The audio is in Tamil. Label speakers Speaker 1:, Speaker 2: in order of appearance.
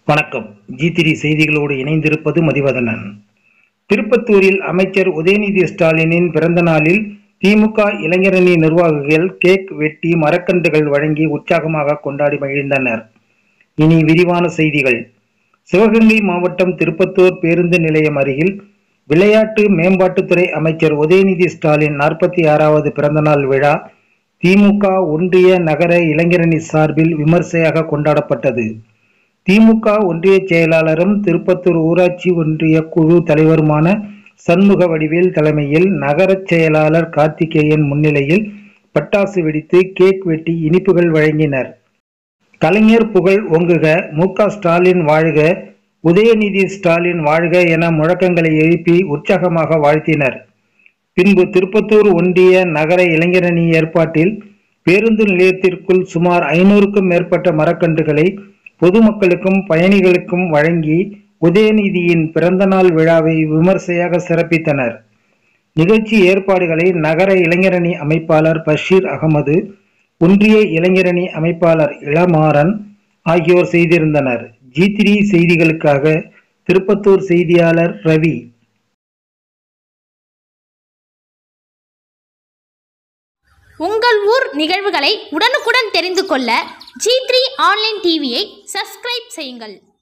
Speaker 1: வணக்கம் ஜி த்ரீ செய்திகளோடு இணைந்திருப்பது மதிவதனன் திருப்பத்தூரில் அமைச்சர் உதயநிதி ஸ்டாலினின் பிறந்த நாளில் திமுக இளைஞரணி நிர்வாகிகள் கேக் வெட்டி மரக்கன்றுகள் வழங்கி உற்சாகமாக கொண்டாடி மகிழ்ந்தனர் இனி விரிவான செய்திகள் சிவகங்கை மாவட்டம் திருப்பத்தூர் பேருந்து நிலையம் அருகில் விளையாட்டு மேம்பாட்டுத்துறை அமைச்சர் உதயநிதி ஸ்டாலின் நாற்பத்தி ஆறாவது பிறந்தநாள் விழா திமுக ஒன்றிய நகர இளைஞரணி சார்பில் விமர்சையாக கொண்டாடப்பட்டது திமுக ஒன்றிய செயலாளரும் திருப்பத்தூர் ஊராட்சி ஒன்றிய குழு தலைவருமான சண்முக வடிவேல் தலைமையில் நகரச் செயலாளர் கார்த்திகேயன் முன்னிலையில் பட்டாசு வெடித்து கேக் வெட்டி இனிப்புகள் வழங்கினர் கலைஞர் புகழ் ஒங்குக மு க ஸ்டாலின் வாழ்க உதயநிதி ஸ்டாலின் வாழ்க என முழக்கங்களை எழுப்பி உற்சாகமாக வாழ்த்தினர் பின்பு திருப்பத்தூர் ஒன்றிய நகர இளைஞரணி ஏற்பாட்டில் பேருந்து நிலையத்திற்குள் சுமார் ஐநூறுக்கும் மேற்பட்ட மரக்கன்றுகளை பொதுமக்களுக்கும் பயணிகளுக்கும் வழங்கி உதயநிதியின் பிறந்தநாள் விழாவை விமர்சையாக சிறப்பித்தனர் நிகழ்ச்சி ஏற்பாடுகளை நகர இளைஞரணி அமைப்பாளர் பஷீர் அகமது ஒன்றிய இளைஞரணி அமைப்பாளர் இளமாறன் ஆகியோர் செய்திருந்தனர் ஜி த்ரீ செய்திகளுக்காக திருப்பத்தூர் செய்தியாளர் ரவி
Speaker 2: உங்கள் ஊர் நிகழ்வுகளை உடனுக்குடன் தெரிந்து கொள்ள ஜி த்ரீ ஆன்லைன் டிவியை சப்ஸ்கிரைப் செய்யுங்கள்